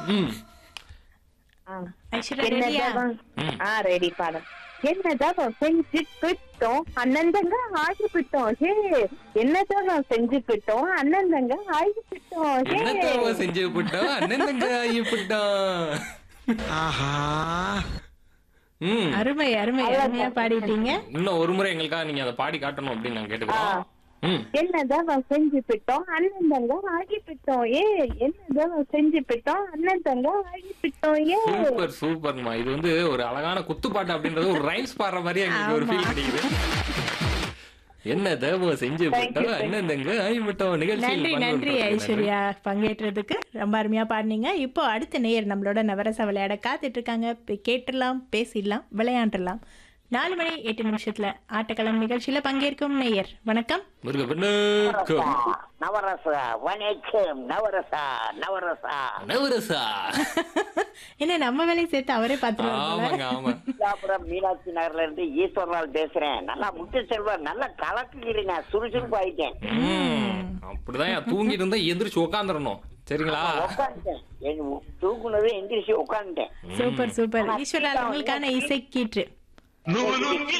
ம் ஆ. ஐஸ்வர்யா என்ன ரெடியா தவம்? ம். ஆ ரெடி பாடம் என்ன தவம் செஞ்சு பிட்டோம் அண்ணந்தங்க ஆகி பிட்டோம் ஹே என்ன தவம் செஞ்சு பிட்டோம் அண்ணந்தங்க ஆகி பிட்டோம் ஹே என்னத்தவ செஞ்சு விட்டோம் அண்ணன் தங்க ஆகி விட்டோம் ஆஹா ம் அருமை அருமை அருமையா பாடிட்டீங்க இன்னும் ஒரு முறை எங்களுக்காக நீங்க அதை பாடி காட்டணும் அப்படின்னு நான் கேட்டுக்கிறோம் ம் என்ன தவம் செஞ்சு பிட்டோம் அண்ணந்தங்க ஆகி பிட்டோம் ஏ என்ன தவம் செஞ்சு பிட்டோம் அண்ணந்தங்க ஆகி பிட்டோம் ஏ சூப்பர் சூப்பர்மா இது வந்து ஒரு அழகான குத்துப்பாட்டு அப்படின்றது ஒரு ரைம்ஸ் பாடுற மாதிரி எங்களுக்கு ஒரு ஃபீல் கிடைக்குது என்ன தேவம் செஞ்சு விட்டோம் அண்ணன் தங்க ஆகி விட்டோம் நிகழ்ச்சியில் நன்றி பங்கு நன்றி பெற்றதுக்கு ஐஸ்வர்யா பங்கேற்றதுக்கு ரொம்ப அருமையா பாடினீங்க இப்போ அடுத்த நேயர் நம்மளோட நவரச விளையாட காத்துட்டு இருக்காங்க பே- கேட்டுடலாம் பேசிடலாம் விளையாண்டுடலாம் நாலு மணி எட்டு நிமிஷத்துல ஆட்டக்களம் நிகழ்ச்சியில பங்கேற்கும் நேயர் வணக்கம் முருக வணக்கம் நவரசா வணக்கம் நவரசா நவரசா நவரசா என்ன நம்ம வேலையை சேர்த்து அவரே பார்த்துருவாங்க ஆமாங்க ஆமா விஜயாபுரம் மீனாட்சி நகர்ல இருந்து ஈஸ்வரலால் பேசுறேன் நல்லா முட்டு செல்வம் நல்லா கலக்குகிறீங்க சுறுசுறுப்பு ஆயிட்டேன் ம், அப்படிதான் ஏன் தூங்கிட்டு இருந்தா எந்திரிச்சு உட்காந்துடணும் சரிங்களா உட்காந்துட்டேன் என் தூக்குனது எந்திரிச்சு உட்காந்துட்டேன் சூப்பர் சூப்பர் ஈஸ்வரா உங்களுக்கான இசை கீற்று நூலும்